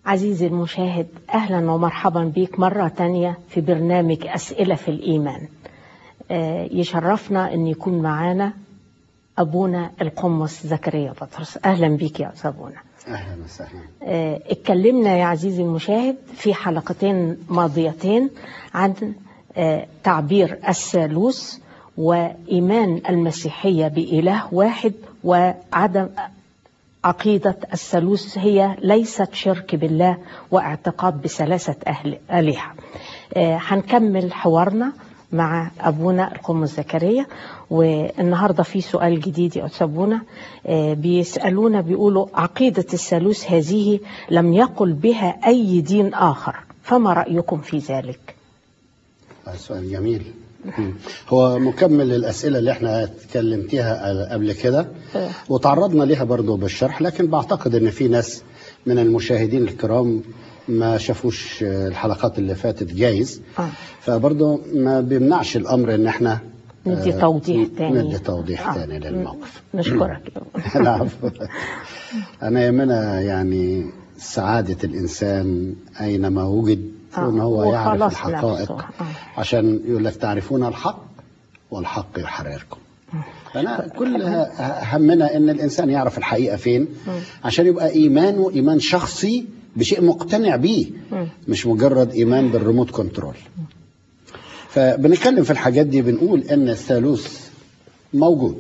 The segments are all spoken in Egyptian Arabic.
عزيزي المشاهد أهلا ومرحبا بك مرة تانية في برنامج أسئلة في الإيمان آه، يشرفنا أن يكون معانا أبونا القمص زكريا بطرس أهلا بك يا أستاذ أبونا اهلا وسهلا آه، اتكلمنا يا عزيزي المشاهد في حلقتين ماضيتين عن آه، تعبير الثالوث وإيمان المسيحية بإله واحد وعدم عقيدة الثالوث هي ليست شرك بالله واعتقاد بثلاثة أهل آلهة آه، هنكمل حوارنا مع أبونا القمص زكريا والنهاردة في سؤال جديد يا أستاذ أبونا آه، بيسألونا بيقولوا عقيدة الثالوث هذه لم يقل بها أي دين آخر فما رأيكم في ذلك آه، سؤال جميل مم. هو مكمل للأسئلة اللي احنا اتكلمتيها قبل كده آه. وتعرضنا ليها برضو بالشرح لكن بعتقد ان في ناس من المشاهدين الكرام ما شافوش الحلقات اللي فاتت جايز آه. فبرضو ما بيمنعش الأمر ان احنا ندي آه، توضيح تاني ندي توضيح آه. تاني للموقف نشكرك العفو أنا يهمنا يعني سعادة الإنسان أينما وجد آه، وإن هو يعرف وخلاص الحقائق نفسه. آه. عشان يقول لك تعرفون الحق والحق يحرركم فأنا كل همنا إن الإنسان يعرف الحقيقة فين عشان يبقى إيمانه إيمان شخصي بشيء مقتنع بيه مش مجرد إيمان بالريموت كنترول فبنتكلم في الحاجات دي بنقول ان الثالوث موجود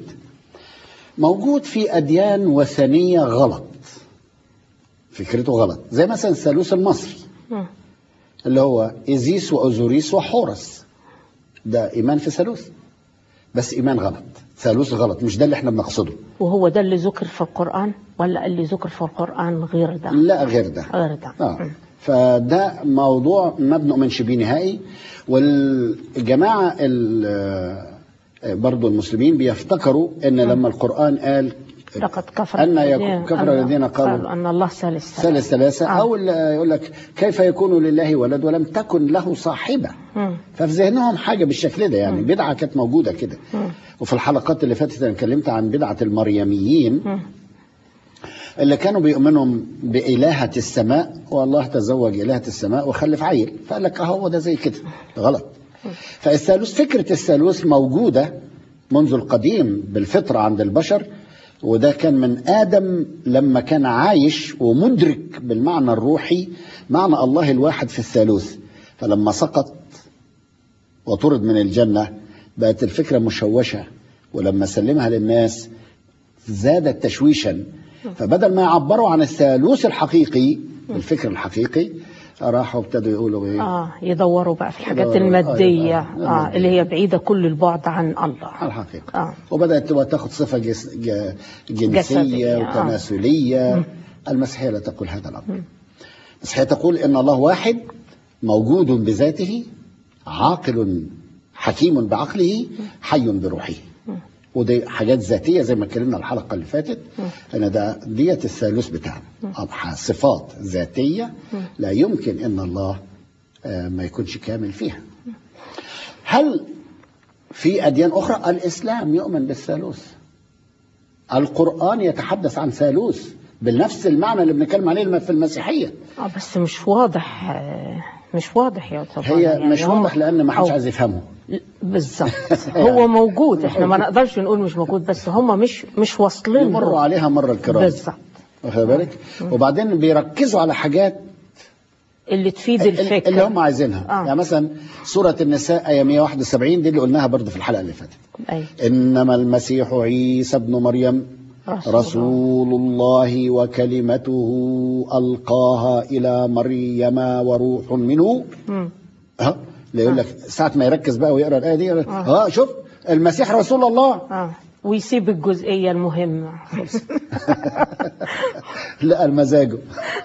موجود في اديان وثنيه غلط فكرته غلط زي مثلا الثالوث المصري مم. اللي هو ايزيس واوزوريس وحورس ده ايمان في ثالوث بس ايمان غلط ثالوث غلط مش ده اللي احنا بنقصده وهو ده اللي ذكر في القرآن ولا اللي ذكر في القرآن غير ده لا غير ده غير ده اه فده موضوع ما بنؤمنش بيه نهائي والجماعه ال- برضو المسلمين بيفتكروا ان لما القران قال لقد كفر أن الذين- يكون- كفر أن- الذين قالوا أن الله ثالث ثالث ثلاثة آه. أو ال- يقول لك كيف يكون لله ولد ولم تكن له صاحبة مم. ففي ذهنهم حاجة بالشكل ده يعني بدعة كانت موجودة كده مم. وفي الحلقات اللي فاتت أنا اتكلمت عن بدعة المريميين مم. اللي كانوا بيؤمنوا بإلهة السماء والله تزوج إلهة السماء وخلف عيل فقال لك أهو ده زي كده غلط فالثالوث فكرة الثالوث موجودة منذ القديم بالفطرة عند البشر وده كان من آدم لما كان عايش ومدرك بالمعنى الروحي معنى الله الواحد في الثالوث فلما سقط وطرد من الجنة بقت الفكرة مشوشة ولما سلمها للناس زادت تشويشا فبدل ما يعبروا عن الثالوث الحقيقي الفكر الحقيقي راحوا ابتدوا يقولوا ايه اه يدوروا بقى في الحاجات يدوروا- المادية آه، يبقى- اه اللي هي بعيدة كل البعد عن الله الحقيقة آه. وبدأت تبقى تاخد صفة جس ج- جنسية جسدية، آه. وتناسلية المسيحية لا تقول هذا الأمر المسيحية تقول إن الله واحد موجود بذاته عاقل حكيم بعقله حي بروحه ودي حاجات ذاتيه زي ما اتكلمنا الحلقه اللي فاتت ان ده ديت الثالوث بتاعنا أضحى صفات ذاتيه لا يمكن ان الله آه، ما يكونش كامل فيها هل في اديان اخرى الاسلام يؤمن بالثالوث القران يتحدث عن ثالوث بنفس المعنى اللي بنتكلم عليه في المسيحيه اه بس مش واضح آه مش واضح يا أستاذ هي يعني مش هم- واضح لان ما حدش أو- عايز يفهمه بالظبط هو موجود احنا ما نقدرش نقول مش موجود بس هم مش مش واصلين يمروا له. عليها مره الكرام بالظبط واخد بالك وبعدين بيركزوا على حاجات اللي تفيد اللي الفكر هم عايزينها آه. يعني مثلا سوره النساء ايه 171 دي اللي قلناها برضه في الحلقه اللي فاتت أي. انما المسيح عيسى ابن مريم رسول رسول الله وكلمته القاها الى مريم وروح منه مم. ها اللي يقول لك ساعه ما يركز بقى ويقرا الايه دي يقول لك، اه شوف المسيح رسول الله اه ويسيب الجزئية المهمة لا المزاجه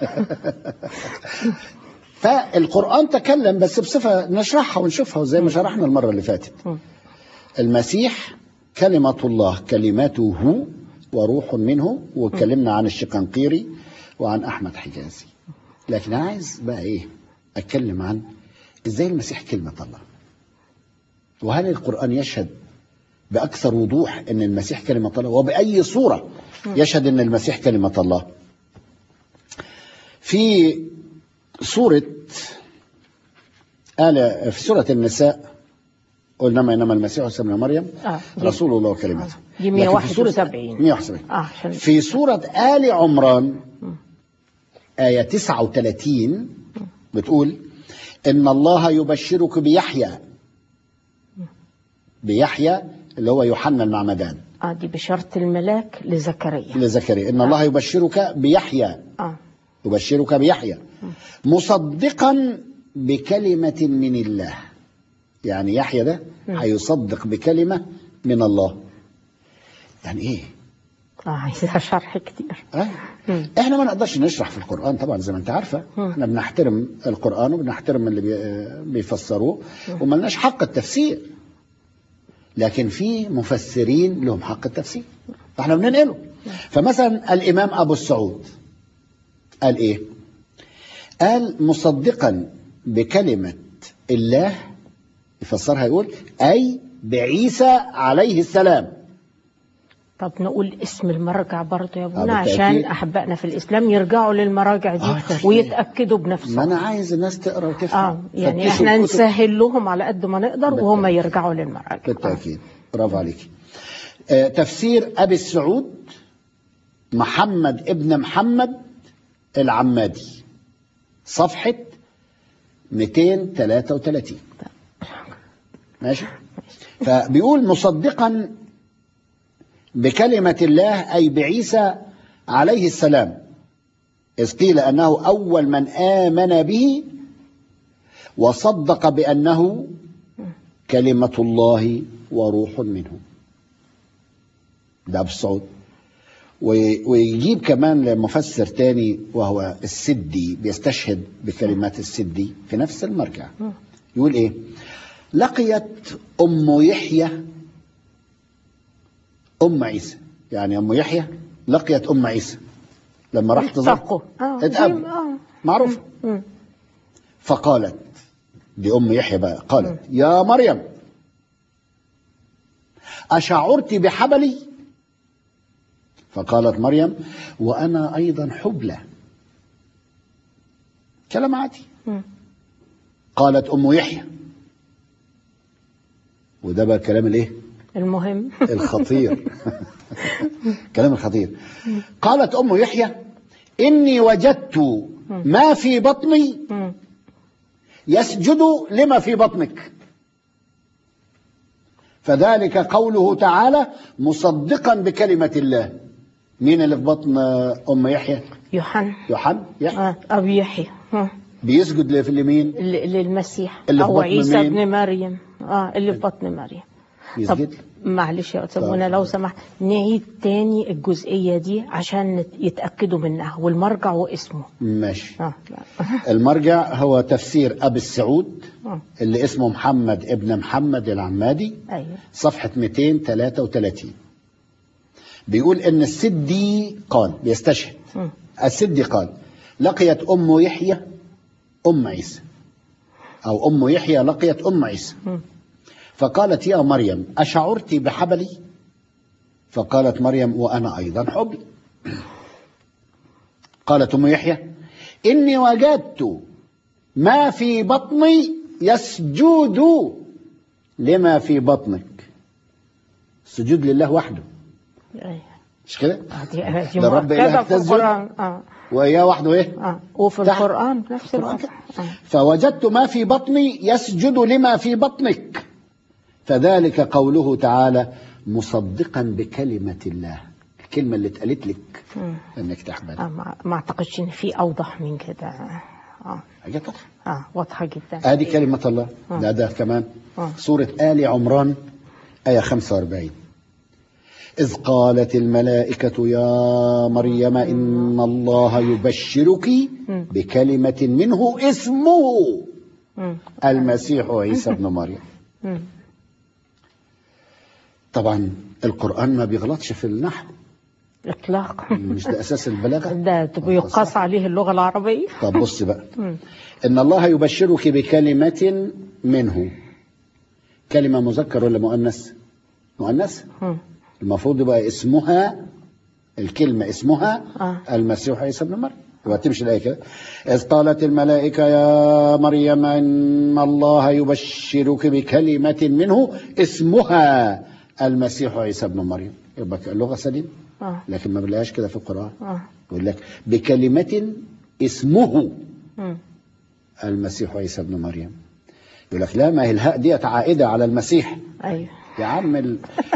فالقرآن تكلم بس بصفة نشرحها ونشوفها زي ما شرحنا المرة اللي فاتت المسيح كلمة الله كلمته وروح منه واتكلمنا عن الشقنقيري وعن أحمد حجازي لكن أنا عايز بقى إيه أتكلم عن إزاي المسيح كلمة الله وهل القرآن يشهد بأكثر وضوح أن المسيح كلمة الله وبأي صورة يشهد أن المسيح كلمة الله في سورة آل في سورة النساء قلنا ما إنما المسيح عيسى ابن مريم آه، دي- رسول الله وكلمته دي لكن في سورة 171. 171 اه عشان في سورة آل عمران آية 39 بتقول إن الله يبشرك بيحيى بيحيى اللي هو يوحنا المعمدان اه دي بشارة الملاك لزكريا لزكريا إن الله يبشرك بيحيى اه يبشرك بيحيى مصدقا بكلمة من الله يعني يحيى ده هيصدق بكلمة من الله يعني ايه اه عايزها شرح كتير أه؟ مم. احنا ما نقدرش نشرح في القرآن طبعا زي ما انت عارفة احنا بنحترم القرآن وبنحترم اللي بي- بيفسروه وملناش حق التفسير لكن في مفسرين لهم حق التفسير فاحنا بننقله فمثلا الإمام أبو السعود قال ايه قال مصدقا بكلمة الله يفسرها يقول أي بعيسى عليه السلام طب نقول اسم المرجع برضه يا ابونا بالتأكيد. عشان احبائنا في الاسلام يرجعوا للمراجع دي آه، بالتأكيد. ويتاكدوا ما بنفسهم أنا عايز الناس تقرأ وتفهم اه يعني فتشوا احنا الكتب. نسهل لهم على قد ما نقدر وهم بالتأكيد. يرجعوا للمراجع بالتأكيد برافو عليك آه تفسير أبي السعود محمد ابن محمد العمادي صفحة 233 ماشي فبيقول مصدقا بكلمة الله أي بعيسى عليه السلام إذ قيل أنه أول من آمن به وصدق بأنه كلمة الله وروح منه ده أبو السعود وي- ويجيب كمان لمفسر تاني وهو السدي بيستشهد بكلمات السدي في نفس المرجع يقول ايه لقيت ام يحيى ام عيسى يعني ام يحيى لقيت ام عيسى لما راح تزور اتفقوا اه اتقابلوا. زي- اه معروف مم. فقالت دي ام يحيى بقى قالت يا مريم اشعرت بحبلي فقالت مريم وانا ايضا حبلى كلام عادي مم. قالت ام يحيى وده بقى الكلام الايه المهم الخطير كلام الخطير قالت ام يحيى اني وجدت ما في بطني مم. يسجد لما في بطنك فذلك قوله تعالى مصدقا بكلمة الله مين اللي في بطن أم يحيى يوحنا يوحنا يحيى اه ابو يحيى آه. بيسجد ل- في اليمين ل- للمسيح اللي في او بطن عيسى مين؟ ابن مريم اه اللي في بطن مريم طب يسجد معلش يا استاذ منى طب. لو سمحت نعيد تاني الجزئيه دي عشان نت- يتاكدوا منها والمرجع واسمه ماشي اه لا. المرجع هو تفسير أبي السعود آه. اللي اسمه محمد ابن محمد العمادي ايوه صفحة 233 بيقول ان السدي قال بيستشهد مم. السدي قال لقيت ام يحيى ام عيسى او ام يحيى لقيت ام عيسى مم. فقالت يا مريم اشعرت بحبلي فقالت مريم وانا ايضا حبل قالت ام يحيى اني وجدت ما في بطني يسجد لما في بطنك السجود لله وحده ايوه مش كده آه، دي دي ده الرب مؤكدة إلهك في تسجد؟ القران اه وإياه وحده ايه اه وفي تحت. القران نفس القرآن الوضع كده. آه. فوجدت ما في بطني يسجد لما في بطنك فذلك قوله تعالى مصدقا بكلمة الله الكلمة اللي اتقالت لك مم. انك تحمل آه ما, ما اعتقدش ان في اوضح من كده اه حاجة واضحة. اه واضحه جدا ادي كلمة الله آه. لا ده كمان آه. سورة آل عمران آية 45 إذ قالت الملائكة يا مريم إن الله يبشرك مم. بكلمة منه اسمه مم. المسيح عيسى ابن مريم مم. طبعا القرآن ما بيغلطش في النحو اطلاقا مش ده أساس البلاغة ده بيقاس عليه اللغه العربيه طب بص بقى مم. إن الله يبشرك بكلمة منه كلمة مذكر ولا مؤنث مؤنث مم. المفروض يبقى اسمها الكلمة اسمها آه. المسيح عيسى ابن مريم وتمشي الآية كده إذ قالت الملائكة يا مريم إن الله يبشرك بكلمة منه اسمها المسيح عيسى ابن مريم يبقى اللغة سليمة اه لكن ما بنلاقيهاش كده في القرآن اه يقول لك بكلمة اسمه مم. المسيح عيسى ابن مريم يقول لك لا ما هي الهاء ديت عائدة على المسيح ايوه يا عم ال-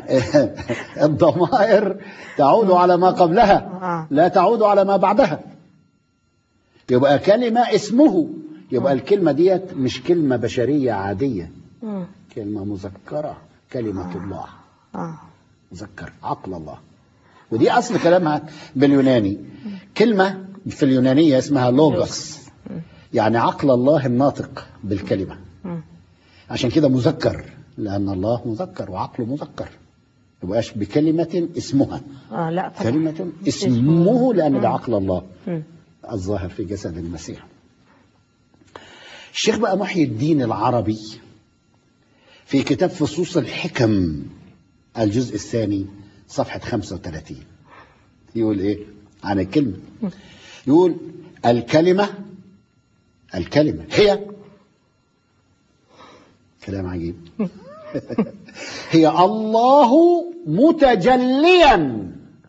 الضمائر تعود على ما قبلها آه. لا تعود على ما بعدها يبقى كلمة اسمه يبقى الكلمة ديت مش كلمة بشرية عادية مم. كلمة مذكرة كلمة الله اه مذكر عقل الله ودي أصل كلامها باليوناني كلمة في اليونانية اسمها لوغوس يعني عقل الله الناطق بالكلمة مم. عشان كده مذكر لأن الله مذكر وعقله مذكر يبقاش بكلمة اسمها اه لا طبعا كلمة اسمه لأن ده عقل الله مم. الظاهر في جسد المسيح الشيخ بقى محي الدين العربي في كتاب فصوص الحكم الجزء الثاني صفحة 35 يقول ايه عن الكلمة يقول الكلمة الكلمة هي كلام عجيب هي الله متجليا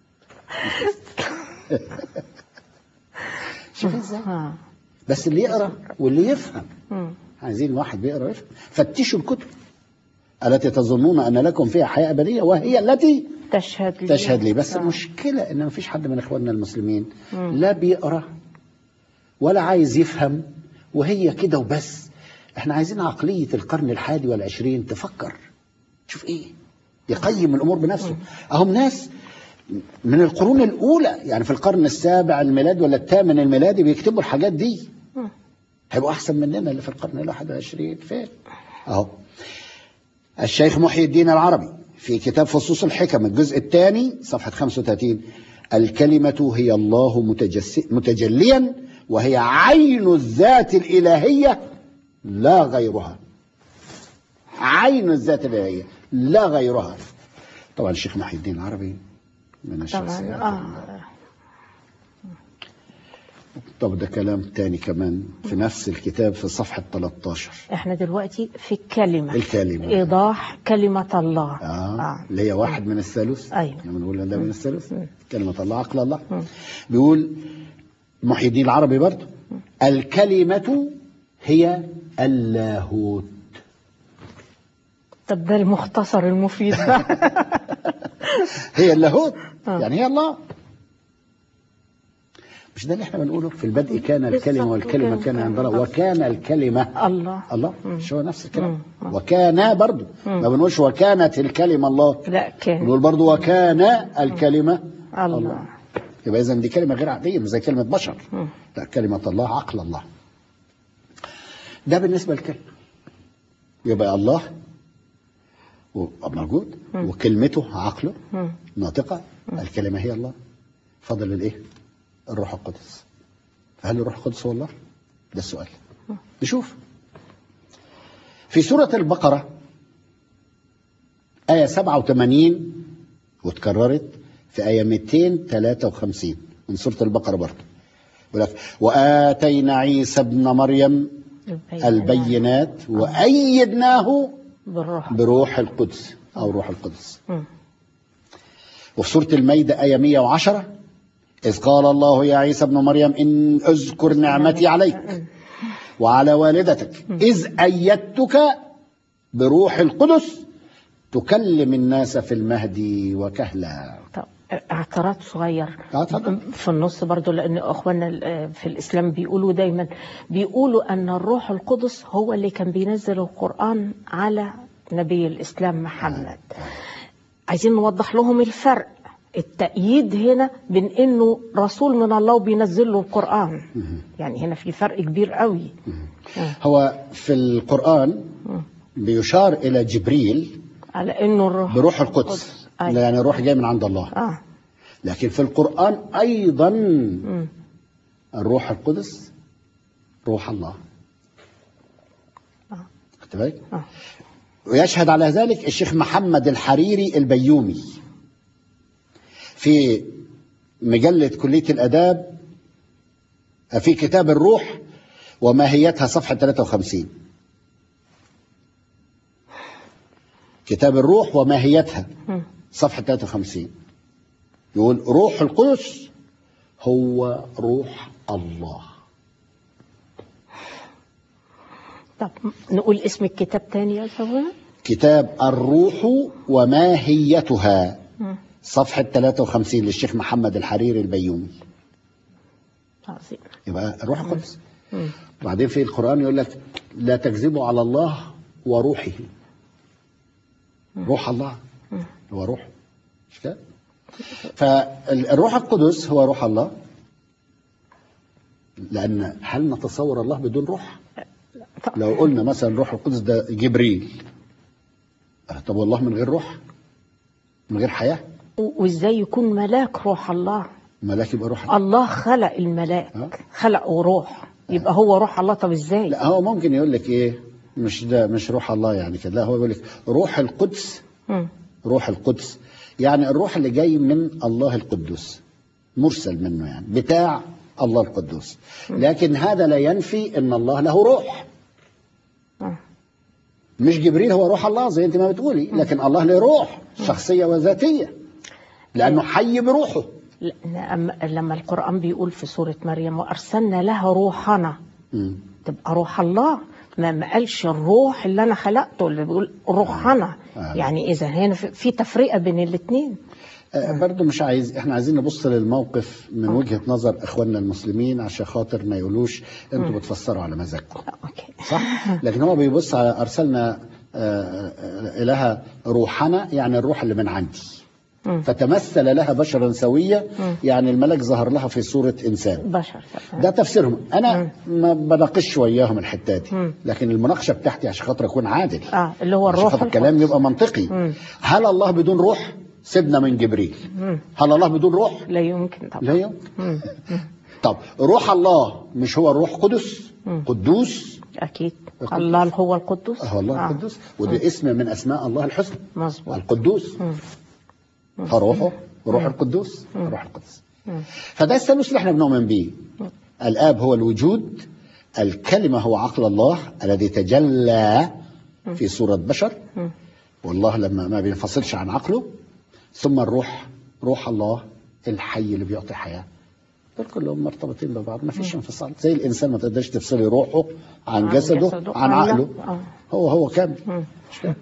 شوف ازاي اه بس اللي يقرا واللي يفهم مم. عايزين واحد بيقرا ويفهم فتشوا الكتب التي تظنون ان لكم فيها حياه ابديه وهي التي تشهد لي تشهد لي بس آه. المشكله ان ما فيش حد من اخواننا المسلمين مم. لا بيقرا ولا عايز يفهم وهي كده وبس احنا عايزين عقليه القرن الحادي والعشرين تفكر شوف ايه يقيم الامور بنفسه اهم ناس من القرون الاولى يعني في القرن السابع الميلادي ولا الثامن الميلادي بيكتبوا الحاجات دي مم. هيبقوا احسن مننا اللي في القرن الواحد والعشرين فين اهو الشيخ محي الدين العربي في كتاب فصوص الحكم الجزء الثاني صفحة 35 الكلمة هي الله متجس... متجليا وهي عين الذات الإلهية لا غيرها عين الذات الإلهية لا غيرها طبعا الشيخ محي الدين العربي من الشخصيات طبعا اه طب ده كلام تاني كمان في نفس الكتاب في صفحة 13 احنا دلوقتي في الكلمة الكلمة ايضاح كلمة الله آه. آه. اللي هي واحد من الثالوث أيوة. لما نقول إن ده من الثالوث مم. كلمة الله عقل الله مم. بيقول محي الدين العربي برضه الكلمة هي اللاهوت طب ده المختصر المفيد ده هي اللاهوت آه. يعني هي الله مش ده اللي احنا بنقوله في البدء كان الكلمة بالظبط، والكلمة وكان كان عند الله الله. وكان الكلمة الله الله مش هو نفس الكلام مم. وكان برضه ما بنقولش وكانت الكلمة الله لا كان بنقول برضه وكان الكلمة الله يبقى اذا دي كلمه غير عاديه مش زي كلمه بشر مم. لا كلمه الله عقل الله ده بالنسبه للكلمه يبقى الله و- موجود وكلمته عقله مم. ناطقه الكلمه هي الله فضل الايه الروح القدس فهل الروح القدس هو الله ده السؤال نشوف في سوره البقره ايه 87 واتكررت في آية 253 من سورة البقرة برضه يقول لك وآتينا عيسى ابن مريم البينات وأيدناه بالروح بروح القدس أو روح القدس مم. وفي سورة الميدة آية 110 إذ قال الله يا عيسى ابن مريم إن أذكر نعمتي عليك وعلى والدتك إذ أيدتك بروح القدس تكلم الناس في المهدي وكهلا طب اعتراض صغير آه، اتفضل. في النص برضو لان اخواننا ال- في الاسلام بيقولوا دايما بيقولوا ان الروح القدس هو اللي كان بينزل القران على نبي الاسلام محمد عايزين نوضح لهم الفرق التأييد هنا بين انه رسول من الله وبينزل له القرآن يعني هنا في فرق كبير قوي هو في القرآن بيشار إلى جبريل على انه الروح بروح القدس أيوة. يعني الروح جاي من عند الله اه لكن في القرآن أيضا مم. الروح القدس روح الله آه. خدت بالك؟ آه. ويشهد على ذلك الشيخ محمد الحريري البيومي في مجلة كلية الآداب في كتاب الروح وماهيتها صفحة 53 كتاب الروح وماهيتها مم. صفحة 53 يقول روح القدس هو روح الله طب نقول اسم الكتاب تاني يا سابونا كتاب الروح وماهيتها مم. صفحة 53 للشيخ محمد الحريري البيومي عظيم يبقى الروح القدس مم. وبعدين في القرآن يقول لك لا تكذبوا على الله وروحه روح الله هو روح مش كده فالروح القدس هو روح الله لأن هل نتصور الله بدون روح طب لو قلنا مثلا روح القدس ده جبريل آه، طب والله من غير روح من غير حياة و- وازاي يكون ملاك روح الله ملاك يبقى روح الله الله خلق ها؟ الملاك خلقه روح يبقى هو روح الله طب ازاي لا هو ممكن يقول لك ايه مش ده مش روح الله يعني كده لا هو يقول لك روح القدس مم. روح القدس يعني الروح اللي جاي من الله القدوس مرسل منه يعني بتاع الله القدوس لكن هذا لا ينفي ان الله له روح آه. مش جبريل هو روح الله زي انت ما بتقولي لكن الله له روح شخصية وذاتية لأنه حي بروحه لأن أم- لما القرآن بيقول في سورة مريم وأرسلنا لها روحنا مم. تبقى روح الله ما ما قالش الروح اللي أنا خلقته اللي بيقول روحنا آه. يعني إذا هنا في في تفرقة بين الاثنين آه، برضو مش عايز احنا عايزين نبص للموقف من وجهة نظر اخواننا المسلمين عشان خاطر ما يقولوش انتوا بتفسروا على مزاجكم أوكي صح لكن هو بيبص على ارسلنا آه، آه، لها روحنا يعني الروح اللي من عندي مم. فتمثل لها بشرا سويا يعني الملك ظهر لها في صورة انسان بشر ده تفسيرهم انا ما بناقش وياهم الحته دي مم. لكن المناقشه بتاعتي عشان خاطر اكون عادل اه اللي هو عشان الروح خاطر الكلام يبقى منطقي مم. هل الله بدون روح سيبنا من جبريل مم. هل الله بدون روح لا يمكن طبعا لا يمكن مم. طب روح الله مش هو الروح قدس قدوس أكيد القدوس. الله هو القدوس هو الله آه. القدوس وده اسم من اسماء الله الحسنى مظبوط القدوس فروحه روح القدوس روح القدس فده الثالوث اللي احنا بنؤمن به الاب هو الوجود الكلمه هو عقل الله الذي تجلى في صوره بشر والله لما ما بينفصلش عن عقله ثم الروح روح الله الحي اللي بيعطي حياه دول كلهم مرتبطين ببعض ما فيش انفصال زي الانسان ما تقدرش تفصلي روحه عن عن جسده جسده، عن عن- عقله آه. هو هو كامل مش كده؟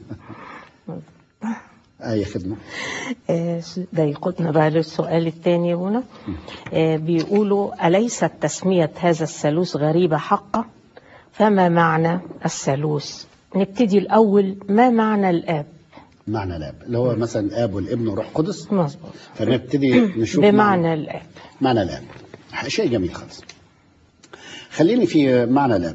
اي خدمه آه، ده يقودنا بقى للسؤال الثاني هنا آه، بيقولوا أليست تسمية هذا الثالوث غريبة حقا فما معنى الثالوث نبتدي الأول ما معنى الآب معنى الاب اللي هو مثلا الاب والابن وروح قدس مظبوط فنبتدي نشوف بمعنى الآب معنى الاب شيء جميل خالص خليني في معنى الاب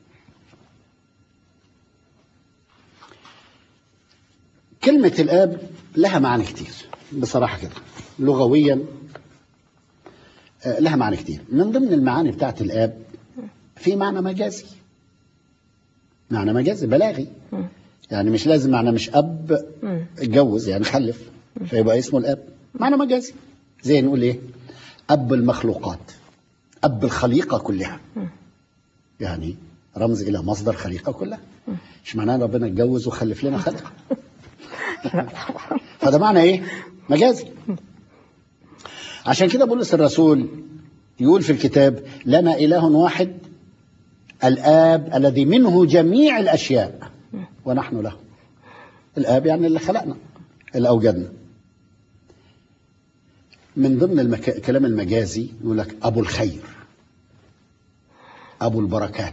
كلمة الاب لها معاني كتير بصراحة كده لغويا آه، لها معاني كتير من ضمن المعاني بتاعت الاب في معنى مجازي معنى مجازي بلاغي يعني مش لازم معنى مش اب اتجوز يعني خلف فيبقى اسمه الاب معنى مجازي زي نقول ايه اب المخلوقات اب الخليقه كلها يعني رمز الى مصدر خليقه كلها مش معناه ربنا اتجوز وخلف لنا خلق فده معنى ايه مجازي عشان كده بولس الرسول يقول في الكتاب لنا اله واحد الاب الذي منه جميع الاشياء ونحن له الاب يعني اللي خلقنا اللي اوجدنا من ضمن المك... الكلام المجازي يقول لك ابو الخير ابو البركات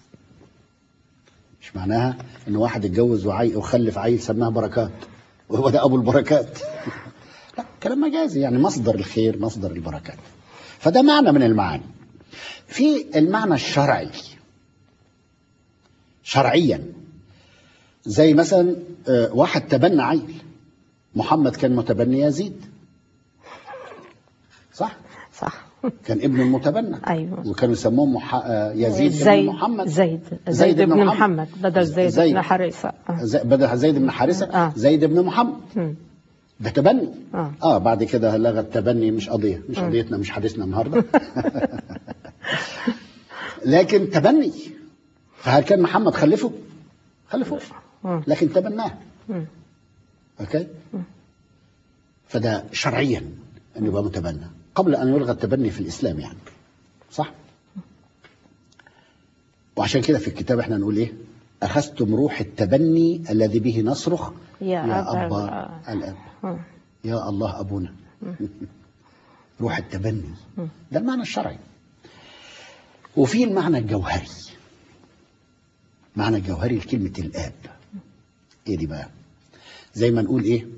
مش معناها ان واحد اتجوز وعي وخلف عيل سماها بركات وهو ده ابو البركات لا كلام مجازي يعني مصدر الخير مصدر البركات فده معنى من المعاني في المعنى الشرعي شرعيا زي مثلا آه، واحد تبنى عيل محمد كان متبني يزيد صح صح كان ابن المتبنى أيوة. وكانوا يسموه مح... آه، يزيد زيد بن محمد زيد زيد بن محمد بدل زيد زيد. بن حارثة آه. زي... بدل زيد بن حارثة آه. زيد بن محمد مم. ده تبني آه. اه بعد كده لغى التبني مش قضية مش قضيتنا مش حديثنا النهارده لكن تبني فهل كان محمد خلفه؟ خلفه مم. لكن تبناه مم. اوكي فده شرعيا انه يبقى متبنى قبل ان يلغى التبني في الاسلام يعني صح وعشان كده في الكتاب احنا نقول ايه اخذتم روح التبني الذي به نصرخ يا يا أبا ابا الاب مم. يا الله ابونا روح التبني ده المعنى الشرعي وفي المعنى الجوهري معنى الجوهري لكلمة الآب ايه دي بقى زي ما نقول ايه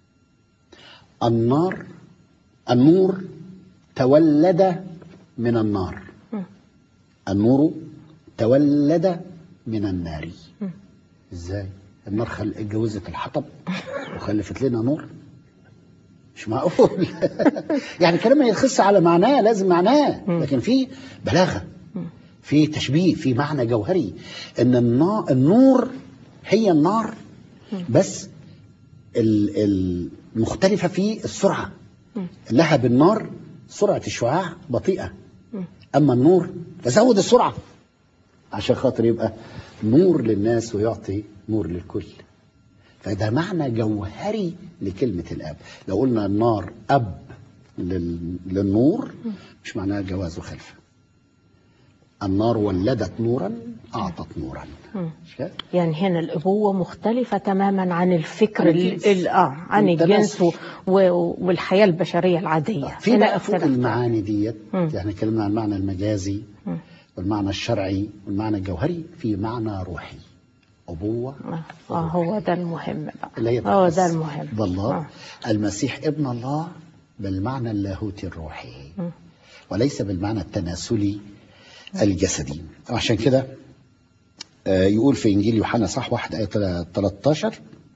النار النور تولد من النار مم. النور تولد من النار مم. ازاي النار خل... اتجوزت الحطب وخلفت لنا نور مش معقول يعني الكلام ما يخص على معناه لازم معناه لكن في بلاغه في تشبيه في معنى جوهري ان النا... النور هي النار بس ال- المختلفه في السرعه لهب النار سرعه الشعاع بطيئه اما النور فزود السرعه عشان خاطر يبقى نور للناس ويعطي نور للكل فده معنى جوهري لكلمة الأب لو قلنا النار أب لل- للنور مش معناها جواز وخلفة النار ولدت نورا أعطت نورا مش كده؟ يعني هنا الأبوة مختلفة تماما عن الفكر عن ال- الجنس. ال- آه عن التناسل. الجنس و- و- والحياة البشرية العادية في هنا بقى فوق اختلف. المعاني ديت مم. يعني اتكلمنا عن المعنى المجازي مم. والمعنى الشرعي والمعنى الجوهري في معنى روحي أبوة آه. آه هو ده المهم بقى اللي هي هو تخص ده المهم بالله آه. المسيح ابن الله بالمعنى اللاهوتي الروحي مم. وليس بالمعنى التناسلي الجسدي وعشان كده آه، يقول في انجيل يوحنا صح 1 ايه 13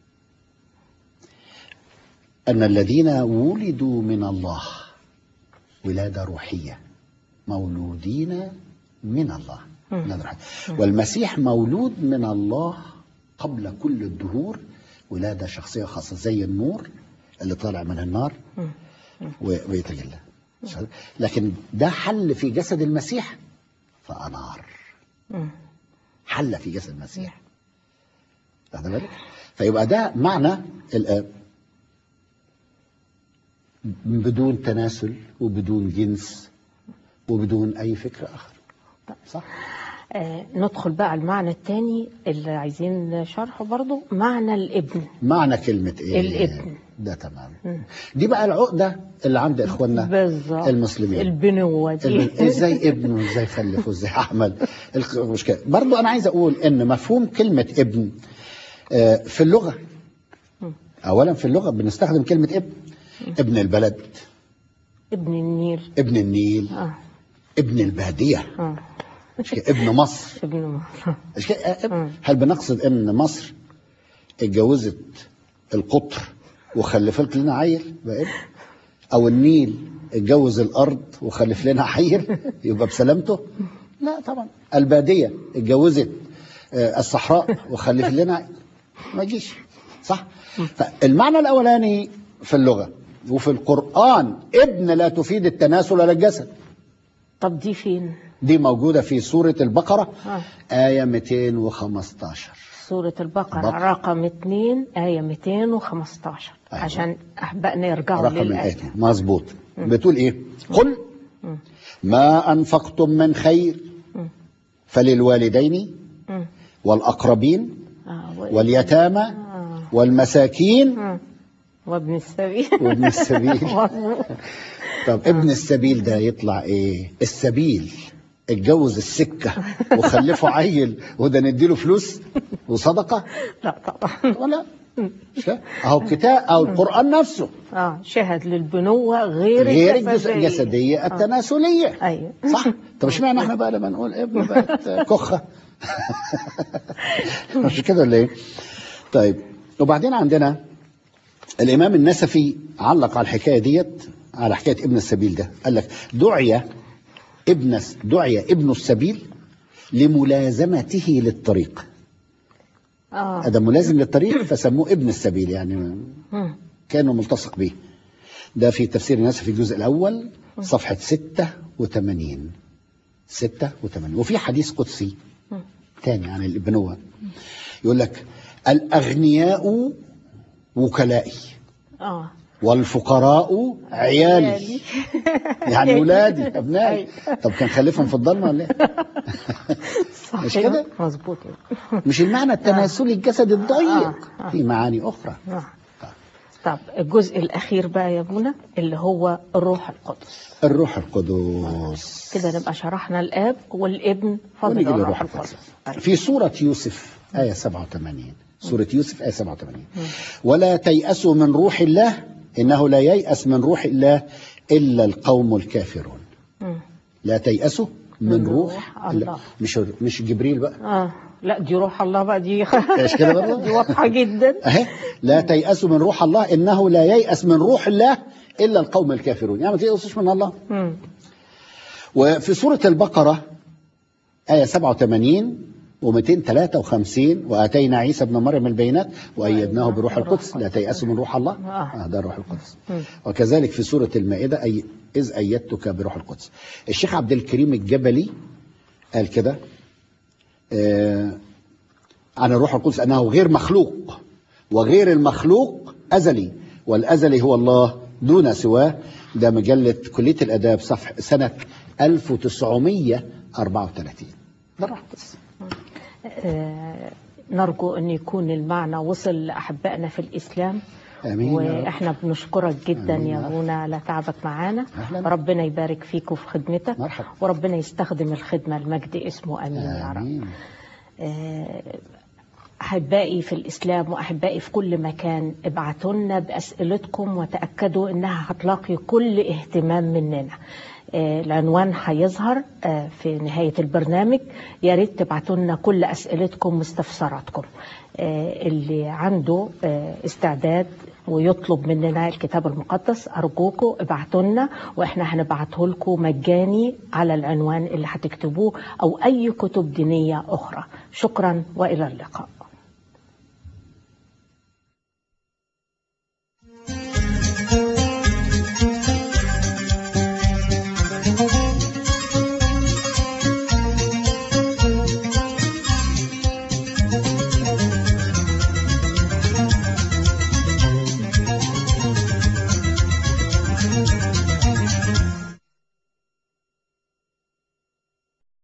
ان الذين ولدوا من الله ولاده روحيه مولودين من الله ولاده روحية. والمسيح مولود من الله قبل كل الدهور ولاده شخصيه خاصه زي النور اللي طالع من النار و- ويتجلى لكن ده حل في جسد المسيح فأنار مم. حل في جسد المسيح واخد بالك فيبقى ده معنى الآب بدون تناسل وبدون جنس وبدون أي فكر آخر صح آه ندخل بقى المعنى الثاني اللي عايزين شرحه برضو معنى الابن معنى كلمة إيه الابن. ده تمام دي بقى العقدة اللي عند إخواننا بالظبط المسلمين البنوة دي ال- ازاي ابن وازاي خلف وازاي عمل الق- المشكله برضو انا عايز اقول ان مفهوم كلمه ابن آه، في اللغه اولا في اللغه بنستخدم كلمه ابن ابن البلد ابن النيل ابن النيل اه ابن الباديه اه مش كده؟ ابن مصر ابن مصر مش كده؟ آه، ابن. مم. هل بنقصد ان مصر اتجوزت القطر وخلفت لنا عيل بقى ابن او النيل اتجوز الارض وخلف لنا عيل يبقى بسلامته لا طبعا الباديه اتجوزت آه، الصحراء وخلف لنا عيل. ما يجيش صح فالمعنى الاولاني في اللغه وفي القران ابن لا تفيد التناسل ولا الجسد طب دي فين دي موجوده في سوره البقره آه. ايه 215 سورة البقرة البقرة. رقم 2 آية 215 أيوة. عشان أحبائنا يرجعوا رقم للآية الآية مظبوط بتقول إيه قل ما أنفقتم من خير فللوالدين مم. والأقربين آه و... واليتامى آه. والمساكين مم. وابن السبيل وابن السبيل مظبوط. طب ابن السبيل ده يطلع إيه السبيل اتجوز السكة وخلفه عيل وده نديله فلوس وصدقة لا طبعا ولا مش كده؟ أهو كتاب أو القرآن نفسه اه شهد للبنوة غير, غير الجسدية. الجسدية التناسلية ايوه صح طب اشمعنى احنا بقى لما نقول ابن بقت كخه مش كده ولا ايه طيب وبعدين عندنا الامام النسفي علق على الحكايه ديت على حكايه ابن السبيل ده قال لك دعي ابن دعي ابن السبيل لملازمته للطريق اه هذا ملازم للطريق فسموه ابن السبيل يعني مم. كانه ملتصق به ده في تفسير النسفي الجزء الاول صفحه 86 ستة وثمانية وفي حديث قدسي مم. تاني عن الابنوة يقول لك الأغنياء وكلائي اه والفقراء عيالي يعني ولادي ابنائي طب كان خلفهم في الضلمه ولا ايه؟ صحيح مش كده؟ مظبوط مش المعنى التناسلي الجسدي الضيق آه، آه. في معاني اخرى آه. طب الجزء الأخير بقى يا ابونا اللي هو الروح القدس الروح القدس كده نبقى شرحنا الآب والابن فضل ونيجي الروح للروح القدس القدس في سورة يوسف آية 87 سورة يوسف آية 87 ولا تيأسوا من روح الله إنه لا ييأس من روح الله إلا القوم الكافرون مم. لا تيأسوا من من روح روح الله. مش مش جبريل بقى اه لا دي روح الله بقى دي مش كده برضه؟ دي واضحة جدا اهي لا تيأسوا من روح الله انه لا ييأس من روح الله الا القوم الكافرون يعني ما تيأسوش من الله مم. وفي سورة البقرة آية 87 و253 وآتينا عيسى ابن مريم البينات وأيدناه بروح القدس لا تيأسوا من روح الله آه. آه ده روح القدس مم. وكذلك في سورة المائدة أي إذ أيدتك بروح القدس الشيخ عبد الكريم الجبلي قال كده آه عن الروح القدس أنه غير مخلوق وغير المخلوق أزلي والأزلي هو الله دون سواه ده مجلة كلية الآداب صفح سنة 1934 ده الروح القدس آه، نرجو أن يكون المعنى وصل لأحبائنا في الإسلام آمين يا رب. واحنا بنشكرك جدا آمين يا يا رب. ابونا على تعبك معانا أهلاً. ربنا يبارك فيك وفي خدمتك مرحبا. وربنا يستخدم الخدمة المجد اسمه أمين يا رب آمين آه، أحبائي في الإسلام وأحبائي في كل مكان ابعتوا لنا بأسئلتكم وتأكدوا إنها هتلاقي كل اهتمام مننا آه، العنوان هيظهر آه، في نهاية البرنامج يا ريت تبعتوا لنا كل أسئلتكم واستفساراتكم آه، اللي عنده آه، استعداد ويطلب مننا الكتاب المقدس أرجوكم ابعتوا لنا وإحنا هنبعته لكم مجاني على العنوان اللي هتكتبوه أو أي كتب دينية أخرى شكرا وإلى اللقاء